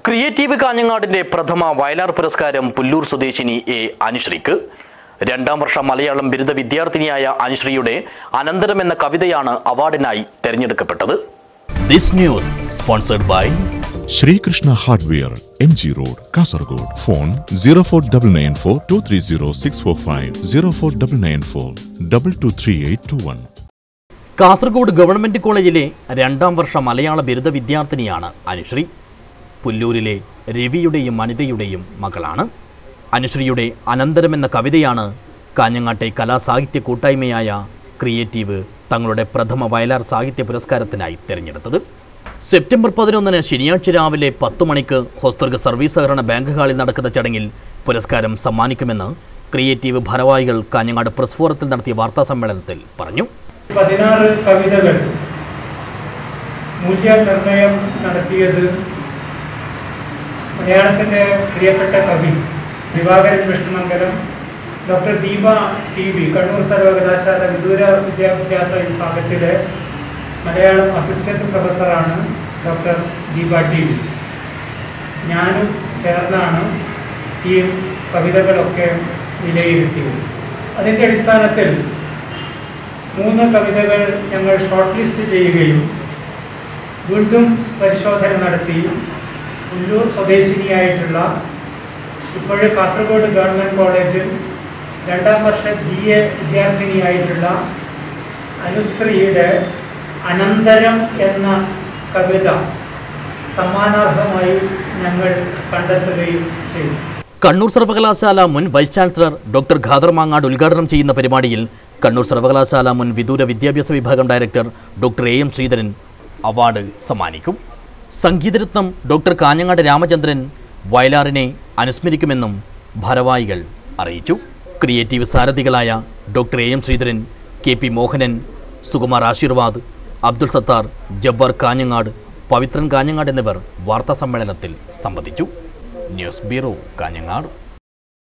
creative കാഞ്ഞങ്ങാടിന്റെ പ്രഥമ വയലാർ പുരസ്കാരം പുല്ലൂർ സ്വദേശിനി എ അനുശ്രീക്ക് രണ്ടാം വർഷ മലയാളം ബിരുദ വിദ്യാർത്ഥിനിയായ അനുശ്രീയുടെ അനന്തരം എന്ന കവിതയാണ് അവാർഡിനായി തെരഞ്ഞെടുക്കപ്പെട്ടത് this news sponsored by Sreekrishna hardware M G road Kasaragod phone zero four double nine four two three zero six four five zero four double nine four double two three eight two one Kasaragod government കോളേജിലെ രണ്ടാം വർഷ മലയാള ബിരുദ വിദ്യാർത്ഥിനിയാണ് അനുശ്രീ പുല്ലൂരിലെ രവിയുടെയും അനിതയുടെയും മകളാണ് അനുശ്രീയുടെ അനന്തരം എന്ന കവിതയാണ് കാഞ്ഞങ്ങാട്ടെ കലാസാഹിത്യ കൂട്ടായ്മയായ ക്രിയേറ്റീവ് തങ്ങളുടെ പ്രഥമ വയലാർ സാഹിത്യ പുരസ്കാരത്തിനായി തിരഞ്ഞെടുത്തത് സെപ്റ്റംബർ പതിനൊന്നിന് ശനിയാഴ്ച രാവിലെ പത്തു മണിക്ക് ഹോസ്തർഗ സർവീസ് സഹകരണ ബാങ്ക് ഹാളിൽ നടക്കുന്ന ചടങ്ങിൽ പുരസ്കാരം സമ്മാനിക്കുമെന്ന് ക്രിയേറ്റീവ് ഭാരവാഹികൾ കാഞ്ഞങ്ങാട് പ്രസ് ഫോറത്തിൽ നടത്തിയ വാർത്താ സമ്മേളനത്തിൽ പറഞ്ഞു പതിനാറ് കവിതകൾ മൂല്യനിർണയം നടത്തിയത് മലയാളത്തിൻ്റെ പ്രിയപ്പെട്ട കവി Divakaran Vishnumangalam doctor Deepa T V Kannur സർവകലാശാല വിദൂര വിദ്യാഭ്യാസ വിഭാഗത്തിലെ മലയാളം അസിസ്റ്റന്റ് പ്രൊഫസറാണ് ഡോക്ടർ ദീപ ടി വി ഞാനും ചേർന്നാണ് ഈ കവിതകളൊക്കെ വിലയിരുത്തിയത് അതിൻ്റെ അടിസ്ഥാനത്തിൽ മൂന്ന് കവിതകൾ ഞങ്ങൾ ഷോർട്ട് ലിസ്റ്റ് ചെയ്യുകയും വീണ്ടും പരിശോധന നടത്തി ഉള്ളൂർ സ്വദേശിനിയായിട്ടുള്ള ഇപ്പോഴും കാസർഗോഡ് ഗവൺമെൻറ് കോളേജിൽ രണ്ടാം വർഷ ബി എ വിദ്യാർത്ഥിനിയായിട്ടുള്ള അനുശ്രീയുടെ അനന്തരം എന്ന കവിത സമ്മാനാർഹമായി ഞങ്ങൾ കണ്ടെത്തുകയും ചെയ്തു കണ്ണൂർ സർവകലാശാല മുൻ vice chancellor doctor Khader Mangad ഉദ്ഘാടനം ചെയ്യുന്ന പരിപാടിയിൽ കണ്ണൂർ സർവകലാശാല മുൻ വിദൂര വിദ്യാഭ്യാസ വിഭാഗം director doctor A M Sreedharan award സമ്മാനിക്കും സംഗീതരത്നം ഡോക്ടർ കാഞ്ഞങ്ങാട് രാമചന്ദ്രൻ വയലാറിനെ അനുസ്മരിക്കുമെന്നും ഭാരവാഹികൾ അറിയിച്ചു ക്രിയേറ്റീവ് സാരഥികളായ doctor A M Sreedharan K P Mohanan Sukumar Asheervad Abdul Sathar Jabbar Kanhangad Pavithran Kanhangad എന്നിവർ വാർത്താ സമ്മേളനത്തിൽ സംബന്ധിച്ചു ന്യൂസ് ബ്യൂറോ കാഞ്ഞങ്ങാട്